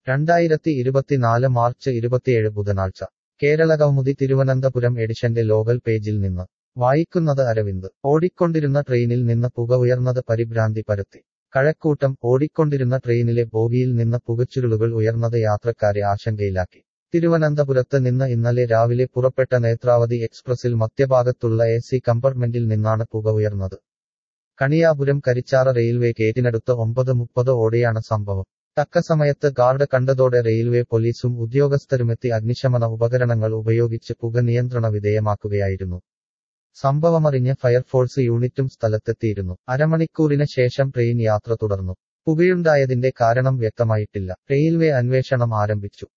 രണ്ടായിരത്തി ഇരുപത്തിനാല് മാർച്ച് ഇരുപത്തിയേഴ് ബുധനാഴ്ച കേരള കൗമുദി തിരുവനന്തപുരം എഡിഷന്റെ ലോകൽ പേജിൽ നിന്ന് വായിക്കുന്നത് അരവിന്ദ് ഓടിക്കൊണ്ടിരുന്ന ട്രെയിനിൽ നിന്ന് പുക ഉയർന്നത് പരിഭ്രാന്തി പരത്തി കഴക്കൂട്ടം ഓടിക്കൊണ്ടിരുന്ന ട്രെയിനിലെ ബോഗിയിൽ നിന്ന് പുകച്ചുരുളുകൾ ഉയർന്നത് യാത്രക്കാരെ ആശങ്കയിലാക്കി തിരുവനന്തപുരത്ത് നിന്ന് ഇന്നലെ രാവിലെ പുറപ്പെട്ട നേത്രാവതി എക്സ്പ്രസിൽ മധ്യഭാഗത്തുള്ള എ സി കമ്പാർട്ട്മെന്റിൽ നിന്നാണ് പുക ഉയർന്നത് കണിയാപുരം കരിച്ചാറ റെയിൽവേ ഗേറ്റിനടുത്ത് ഒമ്പത് മുപ്പത് ഓടെയാണ് സംഭവം തക്ക സമയത്ത് ഗാർഡ് കണ്ടതോടെ റെയിൽവേ പോലീസും ഉദ്യോഗസ്ഥരുമെത്തി അഗ്നിശമന ഉപകരണങ്ങൾ ഉപയോഗിച്ച് പുക നിയന്ത്രണ വിധേയമാക്കുകയായിരുന്നു സംഭവമറിഞ്ഞ് ഫയർഫോഴ്സ് യൂണിറ്റും സ്ഥലത്തെത്തിയിരുന്നു അരമണിക്കൂറിന് ശേഷം ട്രെയിൻ യാത്ര തുടർന്നു പുകയുണ്ടായതിന്റെ കാരണം വ്യക്തമായിട്ടില്ല റെയിൽവേ അന്വേഷണം ആരംഭിച്ചു